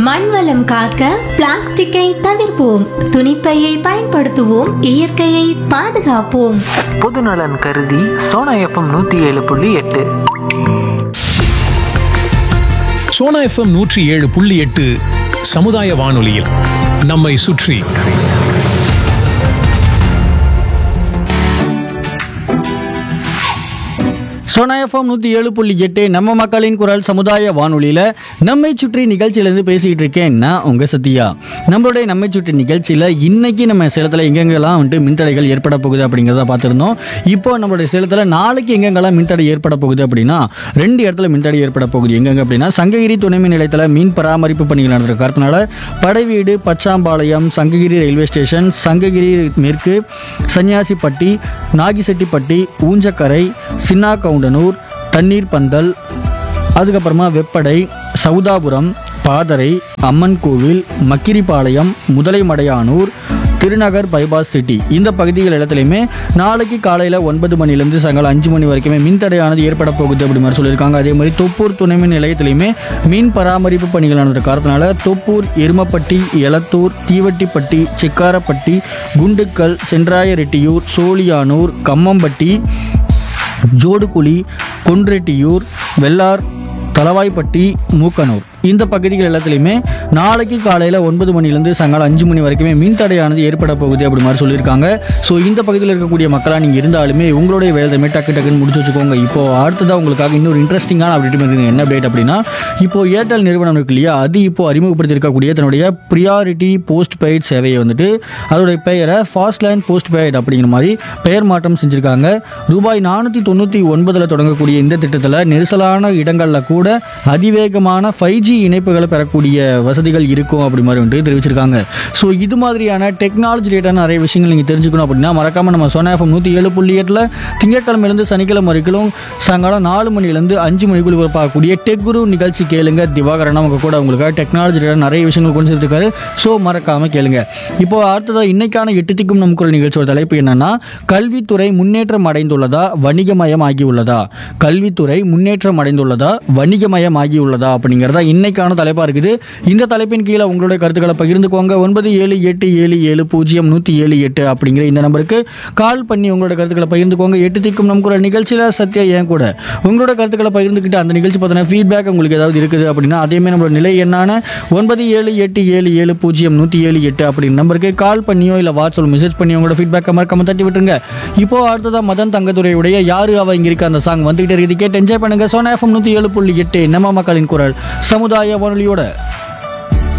மண் வளம் காக்க பிளாஸ்டிக்கை தவிர்ப்போம் துணிப்பையை பயன்படுத்துவோம் இயற்கையை பாதுகாப்போம் பொதுநலன் கருதி சோனா எஃப்எம் நூற்றி ஏழு புள்ளி எட்டு சோனா எஃப்எம் நூற்றி ஏழு புள்ளி எட்டு சமுதாய வானொலியில் நம்மை சுற்றி சோனா எஃப்எம் நூற்றி ஏழு புள்ளி எட்டு நம்ம மக்களின் குரல் சமுதாய வானொலியில் நம்மை சுற்றி நிகழ்ச்சியிலேருந்து பேசிக்கிட்டு இருக்கேன் நான் உங்கள் சத்யா நம்மளுடைய நம்மை சுற்றி நிகழ்ச்சியில் இன்னைக்கு நம்ம சேலத்தில் எங்கெங்கெல்லாம் வந்துட்டு மின்தடைகள் ஏற்பட போகுது அப்படிங்கிறத பார்த்துருந்தோம் இப்போ நம்மளுடைய சேலத்தில் நாளைக்கு எங்கெங்கெல்லாம் மின்தடை ஏற்பட போகுது அப்படின்னா ரெண்டு இடத்துல மின்தடை ஏற்பட போகுது எங்கெங்க அப்படின்னா சங்ககிரி துணை மின் நிலையத்தில் மீன் பராமரிப்பு பணிகள் நடந்திருக்க காரணத்தினால படைவீடு பச்சாம்பாளையம் சங்ககிரி ரயில்வே ஸ்டேஷன் சங்ககிரி மேற்கு சன்னியாசிப்பட்டி நாகிசெட்டிப்பட்டி ஊஞ்சக்கரை சின்னா கவுண்டனூர் தண்ணீர் பந்தல் அதுக்கப்புறமா வெப்படை சவுதாபுரம் பாதரை அம்மன் கோவில் மக்கிரிப்பாளையம் முதலைமடையானூர் திருநகர் பைபாஸ் சிட்டி இந்த பகுதிகள் இடத்துலையுமே நாளைக்கு காலையில் ஒன்பது மணிலேருந்து சாயங்காலம் அஞ்சு மணி வரைக்குமே மின்தடையானது ஏற்பட போகுது அப்படி மாதிரி சொல்லியிருக்காங்க அதே மாதிரி தொப்பூர் துணை மின் நிலையத்திலையுமே மீன் பராமரிப்பு பணிகள் நடந்த காரணத்தினால தொப்பூர் எருமப்பட்டி எலத்தூர் தீவட்டிப்பட்டி சிக்காரப்பட்டி குண்டுக்கல் சென்றாயரெட்டியூர் சோழியானூர் கம்மம்பட்டி ஜோடுகுழி கொன்ரெட்டியூர் வெள்ளார் தலவாய்ப்பட்டி மூக்கனூர் இந்த பகுதிகள் எல்லாத்துலேயுமே நாளைக்கு காலையில் ஒன்பது மணிலேருந்து சாயங்காலம் அஞ்சு மணி வரைக்குமே மின் தடையானது ஏற்பட போகுது அப்படி மாதிரி சொல்லியிருக்காங்க ஸோ இந்த பகுதியில் இருக்கக்கூடிய மக்களாக நீங்கள் இருந்தாலுமே உங்களுடைய வேலையுமே டக்கு டக்குன்னு முடிச்சு வச்சுக்கோங்க இப்போ அடுத்ததாக உங்களுக்காக இன்னொரு இன்ட்ரெஸ்டிங்கான அப்டேட் இருக்குது என்ன அப்டேட் அப்படின்னா இப்போ ஏர்டெல் நிறுவனம் இருக்கு இல்லையா அது இப்போ அறிமுகப்படுத்தியிருக்கக்கூடிய தன்னுடைய ப்ரியாரிட்டி போஸ்ட் பெய்ட் சேவையை வந்துட்டு அதோடைய பெயரை ஃபாஸ்ட் லைன் போஸ்ட் பெய்ட் அப்படிங்கிற மாதிரி பெயர் மாற்றம் செஞ்சுருக்காங்க ரூபாய் நானூற்றி தொண்ணூற்றி ஒன்பதில் தொடங்கக்கூடிய இந்த திட்டத்தில் நெரிசலான இடங்களில் கூட அதிவேகமான ஃபைவ் ஜி இணைப்புகளை பெறக்கூடிய வசதிகள் இருக்கும் அப்படி மாதிரி வந்துட்டு தெரிவிச்சிருக்காங்க ஸோ இது மாதிரியான டெக்னாலஜி ரிலேட்டான நிறைய விஷயங்கள் நீங்கள் தெரிஞ்சுக்கணும் அப்படின்னா மறக்காமல் நம்ம சோனா எஃப்எம் நூற்றி ஏழு புள்ளி எட்டில் திங்கட்கிழமையிலேருந்து சனிக்கிழமை வரைக்கும் சாயங்காலம் நாலு மணிலேருந்து அஞ்சு மணிக்குள்ள பார்க்கக்கூடிய டெக் குரு நிகழ்ச்சி கேளுங்க திவாகரன் அவங்க கூட உங்களுக்கு டெக்னாலஜி ரிலேட்டான நிறைய விஷயங்கள் கொண்டு சேர்த்துருக்காரு ஸோ மறக்காமல் கேளுங்க இப்போ அடுத்ததாக இன்னைக்கான எட்டு திக்கும் நம் குரல் நிகழ்ச்சியோட தலைப்பு என்னன்னா கல்வித்துறை முன்னேற்றம் அடைந்துள்ளதா வணிகமயம் ஆகியுள்ளதா கல்வித்துறை முன்னேற்றம் அடைந்துள்ளதா வணிகமயம் ஆகியுள்ளதா அப்படிங்கிறதா இன்னைக்கான தலைப்பாக இருக்குது இந்த தலைப்பின் கீழே உங்களுடைய கருத்துக்களை பகிர்ந்துக்கோங்க ஒன்பது ஏழு எட்டு ஏழு ஏழு பூஜ்ஜியம் நூற்றி ஏழு எட்டு அப்படிங்கிற இந்த நம்பருக்கு கால் பண்ணி உங்களோட கருத்துக்களை பகிர்ந்துக்கோங்க எட்டு திக்கும் நம் குரல் நிகழ்ச்சியில் சத்யா ஏன் கூட உங்களோட கருத்துக்களை பகிர்ந்துக்கிட்டு அந்த நிகழ்ச்சி பார்த்தீங்கன்னா ஃபீட்பேக் உங்களுக்கு ஏதாவது இருக்குது அப்படின்னா அதேமாதிரி நம்மளோட நிலை என்னான ஒன்பது ஏழு எட்டு ஏழு ஏழு பூஜ்ஜியம் நூற்றி ஏழு எட்டு அப்படிங்கிற நம்பருக்கு கால் பண்ணியோ இல்லை வாட்ஸ்அப் மெசேஜ் பண்ணி உங்களோட ஃபீட்பேக்கை மறக்காம தட்டி விட்டுருங்க இப்போ அடுத்ததாக மதன் தங்கத்துறையுடைய யாரு அவ இங்க இருக்க அந்த சாங் வந்துகிட்டே இருக்குது கேட்டு என்ஜாய் பண்ணுங்க சோனா எஃப்எம் நூற்றி ஏழு புள்ளி எட்டு நம்ம மக்களின் குரல் சமுதாய வானொலியோட